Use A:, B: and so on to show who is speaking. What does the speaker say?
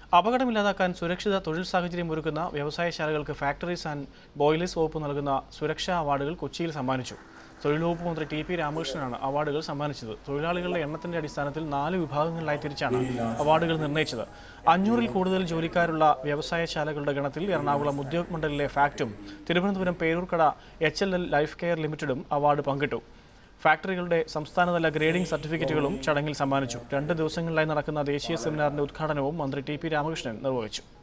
A: അപകടമില്ലാതാക്കാൻ സുരക്ഷിത തൊഴിൽ സാഹചര്യം ഒരുക്കുന്ന വ്യവസായശാലകൾക്ക് ഫാക്ടറീസ് ആൻഡ് ബോയിലേഴ്സ് വകുപ്പ് നൽകുന്ന സുരക്ഷാ അവാർഡുകൾ കൊച്ചിയിൽ സമ്മാനിച്ചു തൊഴിൽ വകുപ്പ് മന്ത്രി ടി പി രാമകൃഷ്ണനാണ് അവാർഡുകൾ സമ്മാനിച്ചത് തൊഴിലാളികളുടെ എണ്ണത്തിന്റെ അടിസ്ഥാനത്തിൽ നാല് വിഭാഗങ്ങളിലായി തിരിച്ചാണ് അവാർഡുകൾ നിർണ്ണയിച്ചത് അഞ്ഞൂറിൽ കൂടുതൽ ജോലിക്കാരുള്ള വ്യവസായശാലകളുടെ ഗണത്തിൽ എറണാകുളം ഉദ്യോഗ് മണ്ഡലിലെ ഫാക്റ്റും Thiruvananthapuram Peroorkada H L L life care ലിമിറ്റഡും അവാർഡ് പങ്കിട്ടു ഫാക്ടറികളുടെ സംസ്ഥാനതല ഗ്രേഡിംഗ് സർട്ടിഫിക്കറ്റുകളും ചടങ്ങിൽ സമ്മാനിച്ചു രണ്ട് ദിവസങ്ങളിലായി നടക്കുന്ന ദേശീയ സെമിനാറിന്റെ ഉദ്ഘാടനവും മന്ത്രി ടി പി രാമകൃഷ്ണൻ നിർവഹിച്ചു